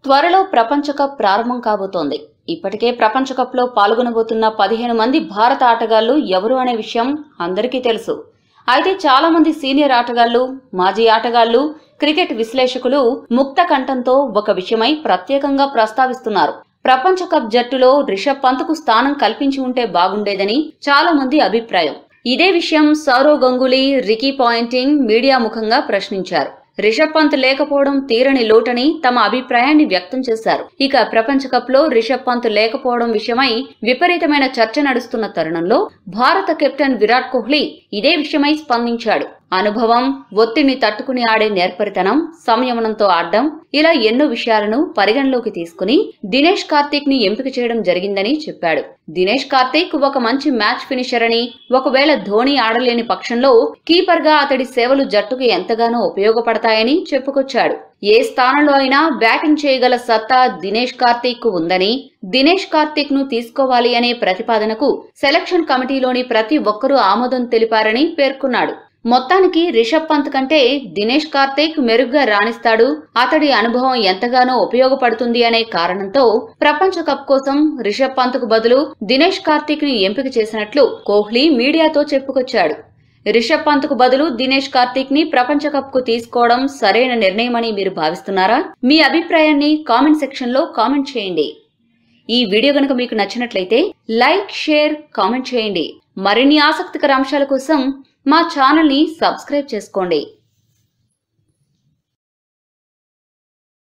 త్వరలో ప్రపంచ కప్ ప్రారంభం కాబోతోంది ఇప్పటికే ప్రపంచ కప్లో పాల్గొనబోతున్న పదిహేను మంది భారత ఆటగాళ్లు ఎవరు అనే విషయం అందరికీ తెలుసు అయితే చాలా మంది సీనియర్ ఆటగాళ్లు మాజీ ఆటగాళ్లు క్రికెట్ విశ్లేషకులు ముక్త కంఠంతో ఒక విషయమై ప్రత్యేకంగా ప్రస్తావిస్తున్నారు ప్రపంచ కప్ జట్టులో రిషబ్ పంత్కు స్థానం కల్పించి ఉంటే బాగుండేదని చాలా మంది అభిప్రాయం ఇదే విషయం Sourav Ganguly Ricky Ponting media ముఖంగా ప్రశ్నించారు రిషబ్ పంత్ లేకపోవడం తీరని లోటని తమ అభిప్రాయాన్ని వ్యక్తం చేశారు ఇక ప్రపంచ కప్ లో రిషబ్ పంత్ లేకపోవడం విషయమై విపరీతమైన చర్చ నడుస్తున్న తరుణంలో భారత కెప్టెన్ విరాట్ కోహ్లీ ఇదే విషయమై స్పందించాడు అనుభవం ఒత్తిడిని తట్టుకుని ఆడే నేర్పరితనం సంయమనంతో ఆడడం ఇలా ఎన్నో విషయాలను పరిగణలోకి తీసుకుని దినేష్ కార్తీక్ ని ఎంపిక చేయడం జరిగిందని చెప్పాడు దినేష్ కార్తీక్ ఒక మంచి మ్యాచ్ ఫినిషర్ అని ఒకవేళ ధోని ఆడలేని పక్షంలో కీపర్ గా అతడి సేవలు జట్టుకు ఎంతగానో ఉపయోగపడతాయని చెప్పుకొచ్చాడు ఏ స్థానంలో అయినా బ్యాటింగ్ చేయగల సత్తా దినేష్ కార్తీక్ కు ఉందని దినేష్ కార్తీక్ ను తీసుకోవాలి అనే ప్రతిపాదనకు సెలక్షన్ కమిటీలోని ప్రతి ఒక్కరూ ఆమోదం తెలిపారని పేర్కొన్నాడు మొత్తానికి రిషబ్ పంత్ కంటే దినేష్ కార్తీక్ మెరుగ్గా రాణిస్తాడు అతడి అనుభవం ఎంతగానో ఉపయోగపడుతుంది అనే కారణంతో ప్రపంచ కప్ కోసం రిషబ్ పంత్ కు బదులు దినేష్ కార్తీక్ ని ఎంపిక చేసినట్లు కోహ్లీ మీడియాతో చెప్పుకొచ్చాడు రిషబ్ పంత్ కు బదులు దినేష్ కార్తీక్ ని ప్రపంచ కప్ కు తీసుకోవడం సరైన నిర్ణయమని మీరు భావిస్తున్నారా మీ అభిప్రాయాన్ని కామెంట్ సెక్షన్ లో కామెంట్ చేయండి ఈ వీడియో గనుక మీకు నచ్చినట్లయితే లైక్ షేర్ కామెంట్ చేయండి మరిన్ని ఆసక్తికర అంశాల కోసం మా ఛానల్ ని సబ్స్క్రైబ్ చేసుకోండి